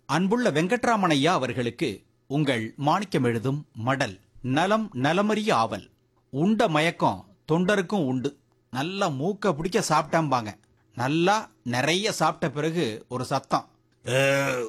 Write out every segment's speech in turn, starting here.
அன்புள்ள வெங்கட்ராமனையா அவர்களுக்கு உங்கள் மாணிக்கம் எழுதும் மடல் நலம் நலமறிய ஆவல் உண்ட மயக்கம் தொண்டருக்கும் உண்டு நல்லா மூக்க பிடிக்க சாப்பிட்டாம்பாங்க நல்லா நிறைய சாப்பிட்ட பிறகு ஒரு சத்தம் "ஏ."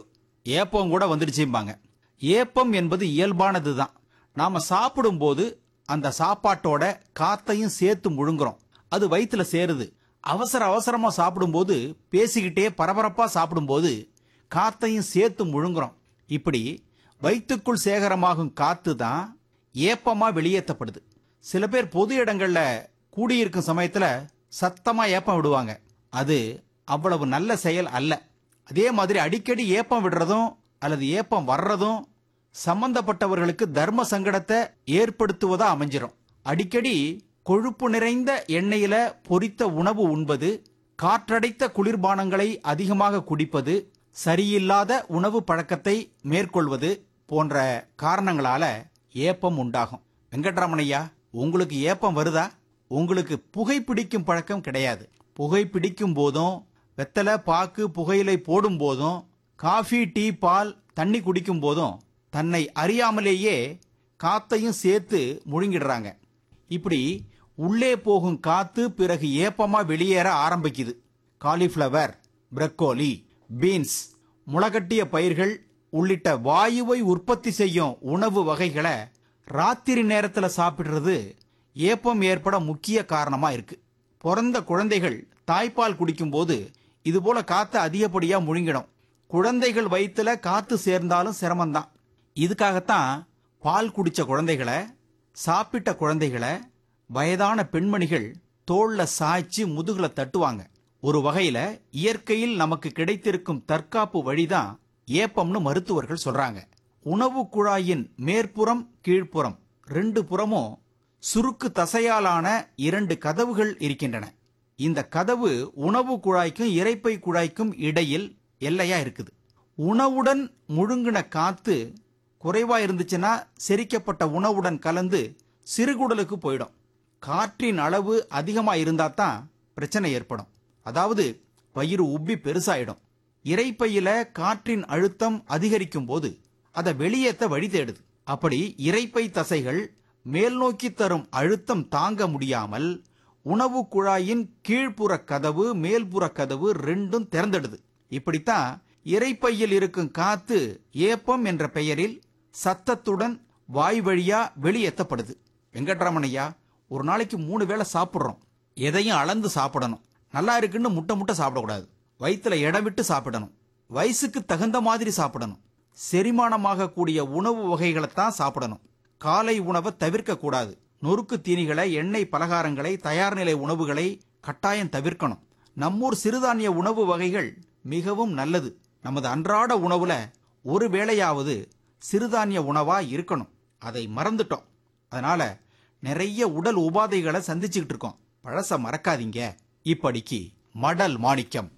ஏப்பம் கூட வந்துடுச்சும்பாங்க ஏப்பம் என்பது இயல்பானதுதான் நாம சாப்பிடும்போது அந்த சாப்பாட்டோட காத்தையும் சேர்த்து முழுங்குறோம் அது வயித்துல சேருது அவசர அவசரமா சாப்பிடும்போது பேசிக்கிட்டே பரபரப்பா சாப்பிடும்போது காத்தையும் சேர்த்து முழுங்குறோம் இப்படி வயிற்றுக்குள் சேகரமாகும் காத்து தான் ஏப்பமா வெளியேற்றப்படுது சில பேர் பொது இடங்கள்ல கூடியிருக்கும் சமயத்துல சத்தமா ஏப்பம் விடுவாங்க அது அவ்வளவு நல்ல செயல் அல்ல அதே மாதிரி அடிக்கடி ஏப்பம் விடுறதும் அல்லது ஏப்பம் வர்றதும் சம்பந்தப்பட்டவர்களுக்கு தர்ம சங்கடத்தை ஏற்படுத்துவதா அமைஞ்சிரும் அடிக்கடி கொழுப்பு நிறைந்த எண்ணெயில பொரித்த உணவு உண்பது காற்றடைத்த குளிர்பானங்களை அதிகமாக குடிப்பது சரியில்லாத உணவு பழக்கத்தை மேற்கொள்வது போன்ற காரணங்களால ஏப்பம் உண்டாகும் வெங்கட்ராமனையா உங்களுக்கு ஏப்பம் வருதா உங்களுக்கு புகைப்பிடிக்கும் பழக்கம் கிடையாது புகைப்பிடிக்கும் போதும் வெத்தலை பாக்கு புகையிலை போடும் போதும் காஃபி டீ பால் தண்ணி குடிக்கும் போதும் தன்னை அறியாமலேயே காத்தையும் சேர்த்து முழுங்கிடுறாங்க இப்படி உள்ளே போகும் காத்து பிறகு ஏப்பமா வெளியேற ஆரம்பிக்குது காலிஃப்ளவர் பிரக்கோலி பீன்ஸ் முளகட்டிய பயிர்கள் உள்ளிட்ட வாயுவை உற்பத்தி செய்யும் உணவு வகைகளை ராத்திரி நேரத்துல சாப்பிடுறது ஏப்பம் ஏற்பட முக்கிய காரணமா இருக்கு பிறந்த குழந்தைகள் தாய்ப்பால் குடிக்கும்போது இது போல காத்து அதிகப்படியா முழுங்கிடும் குழந்தைகள் வயித்துல காத்து சேர்ந்தாலும் சிரமம்தான் இதுக்காகத்தான் பால் குடிச்ச குழந்தைகளை சாப்பிட்ட குழந்தைகளை வயதான பெண்மணிகள் தோல்ல சாய்ச்சி முதுகுல தட்டுவாங்க ஒரு வகையில இயற்கையில் நமக்கு கிடைத்திருக்கும் தற்காப்பு வழிதான் ஏப்பம்னு மருத்துவர்கள் சொல்றாங்க உணவு குழாயின் மேற்புறம் கீழ்ப்புறம் ரெண்டு புறமும் சுருக்கு தசையாலான இரண்டு கதவுகள் இருக்கின்றன இந்த கதவு உணவு குழாய்க்கும் இரைப்பை குழாய்க்கும் இடையில் எல்லையா இருக்குது உணவுடன் முழுங்கின காத்து குறைவா இருந்துச்சுன்னா செரிக்கப்பட்ட உணவுடன் கலந்து சிறுகுடலுக்கு போயிடும் காற்றின் அளவு அதிகமா இருந்தா தான் பிரச்சனை ஏற்படும் அதாவது வயிறு உப்பி பெருசாயிடும் இரைப்பையில காற்றின் அழுத்தம் அதிகரிக்கும் போது அதை வெளியேற்ற வழி தேடுது அப்படி இரைப்பை தசைகள் மேல் நோக்கி தரும் அழுத்தம் தாங்க முடியாமல் உணவு குழாயின் கீழ்ப்புற கதவு மேல்புற கதவு ரெண்டும் திறந்துடுது இப்படித்தான் இரைப்பையில் இருக்கும் காத்து ஏப்பம் என்ற பெயரில் சத்தத்துடன் வாய் வழியா வெளியேற்றப்படுது வெங்கட்ராமனையா ஒரு நாளைக்கு மூணு வேளை சாப்பிடுறோம் எதையும் அளந்து சாப்பிடணும் நல்லா இருக்குன்னு முட்டை முட்டை சாப்பிடக்கூடாது வயிற்றுல இடம் விட்டு சாப்பிடணும் வயசுக்கு தகுந்த மாதிரி சாப்பிடணும் செரிமானமாக கூடிய உணவு வகைகளை தான் சாப்பிடணும் காலை உணவை தவிர்க்க கூடாது நொறுக்கு தீனிகளை எண்ணெய் பலகாரங்களை தயார் நிலை உணவுகளை கட்டாயம் தவிர்க்கணும் நம்மூர் சிறுதானிய உணவு வகைகள் மிகவும் நல்லது நமது அன்றாட உணவுல ஒரு வேளையாவது சிறுதானிய உணவா இருக்கணும் அதை மறந்துட்டோம் அதனால நிறைய உடல் உபாதைகளை சந்திச்சுக்கிட்டு இருக்கோம் பழச மறக்காதீங்க இப்படிக்கு மடல் மாணிக்கம்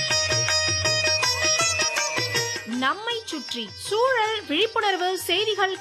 நம்மை சுற்றி சூழல் விழிப்புணர்வு செய்திகள்